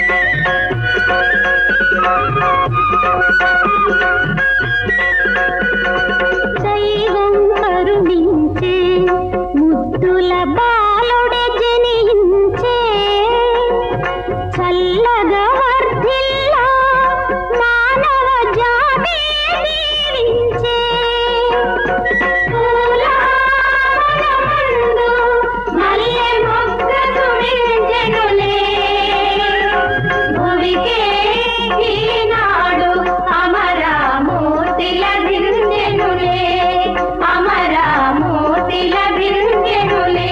దైవం కరుణించే ముద్దుల బాలుడే జనించే చల్లగా వర్ధిల్లా మానవ జాతి దీవించే పూలారమందు మల్లె మొగ్గ తుడించెనులే. భువికే ఈనాడు అమరమూర్తిల దించెనులే. అమరమూర్తిల దించెనులే.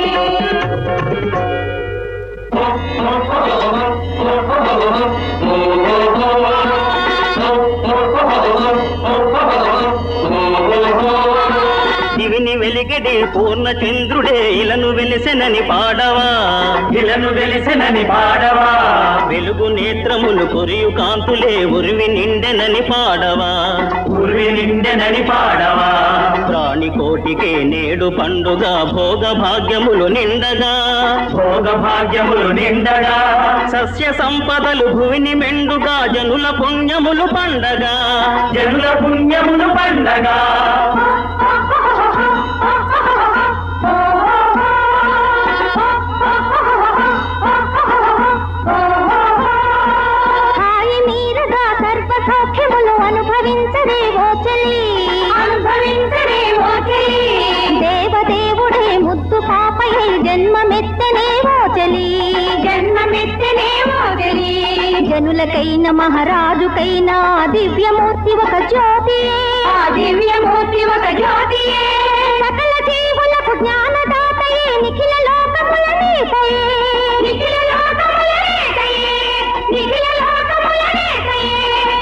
దివిని వెలిగడి పూర్ణ చంద్రుడే ఇలను వెలిసెనని పాడవా ఇలను వెలిసెనని పాడవా వెలుగు నేత్రములు కొరియు కాంతులే ఉరివి నిండెనని పాడవా ఉరివి నిండెనని పాడవా ప్రాణి కోటికే నేడు పండుగ భోగ భాగ్యములు నిండగా భోగ భాగ్యములు నిండగా సస్య సంపదలు భువిని మెండుగా జనుల పుణ్యములు పండగా జనుల పుణ్యములు పండగా హాయి మీరగా సర్వ సౌఖ్యములు అనుభవించరే ఓ చెల్లి అనుభవించరే ఓ చెల్లి దేవదేవుడే ముద్దు పాపయై జన్మమెత్తనే ఓ చెలి జన్మమెత్తనే ఓ చెలి జనులకైన మహారాజుకైనా దివ్యమూర్తి ఒక జ్యోతి ఆ దివ్యమూర్తి ఒక జ్యోతి సకల జీవులకు జ్ఞానదాతయే నిఖిల లోకముల నీతయే నిఖిల లోకముల నీతయే నిఖిల లోకముల నీతయే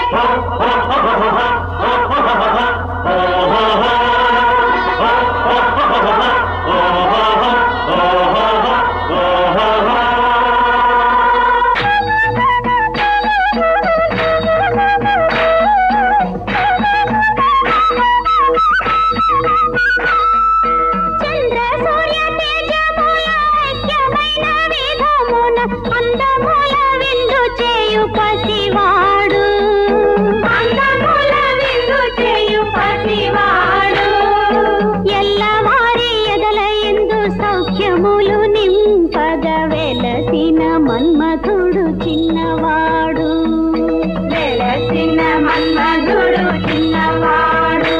చంద్ర సూర్య తేజముల ఐక్యమైన విధమున అందముల విందు చేయు పసివాడు అందముల విందు చేయు పసివాడు ఎల్లవారి ఎదల ఎందు సౌఖ్యములు నింపగ వెలసిన మన్మధుడు చిన్నవాడు వెలసిన మన్మధుడు చిన్నవాడు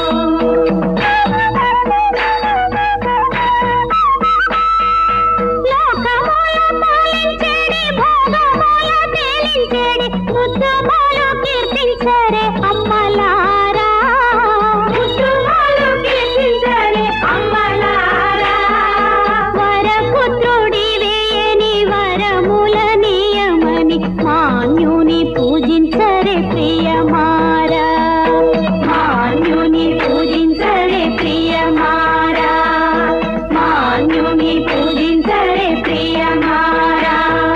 లోకముల పాలించేడి భోగముల తేలించేడి ఉద్యమాలు కీర్తించరే అమ్మలారా ఉద్యమాలు కీర్తించరే అమ్మలారా వరపుత్రుడి వేయని వరముల నియమని మాన్యుని పూజించరే ప్రియమారా మాన్యుని పూజించరే ప్రియమారా మాన్యుని పూజించరే ప్రియమారా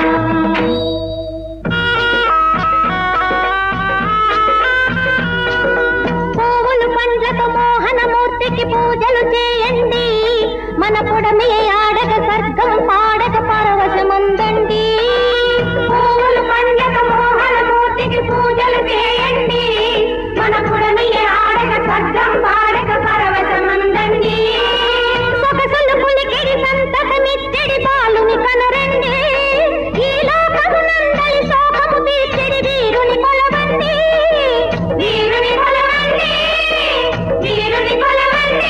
పువ్వులు పండ్లతో మోహనమూర్తికి పూజలు చేయండి మన పుడమి ఆడగ స్వర్గం పాడగ పరవశముందండి పువ్వులు పండ్లతో మోహనమూర్తికి పూజలు చేయండి మన పుడమి ఆడగ స్వర్గం పాడగ పరవశముందండి సొగసులు పులికిడి సంతకమిచ్చడి బాలుని కనరండి ఈ లోకమునందలి శోభము తీర్చిడి వీరుని కొలవండి వీరుని కొలవండి వీరుని కొలవండి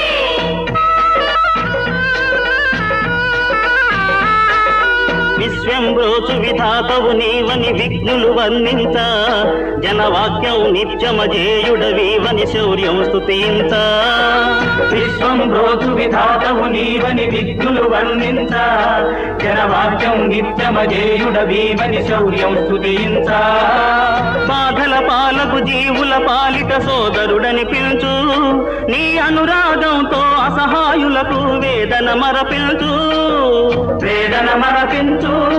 విశ్వంబ్రోచు విధాతవు నీవని విఘ్నులు వర్ణించ జనవాక్యం నిత్యమజేయుడవీవని శౌర్యం స్తుతించ విశ్వంబ్రోచు విధాతవు నీవని విఘ్నులు వర్ణించ జనవాక్యం నిత్యమజేయుడవీవని శౌర్యం స్తుతించ బాధల పాలకు జీవుల పాలిట సోదరుడని పిలుచు నీ అనురాగంతో అసహాయులకు వేదన మరపించు వేదన మరపించు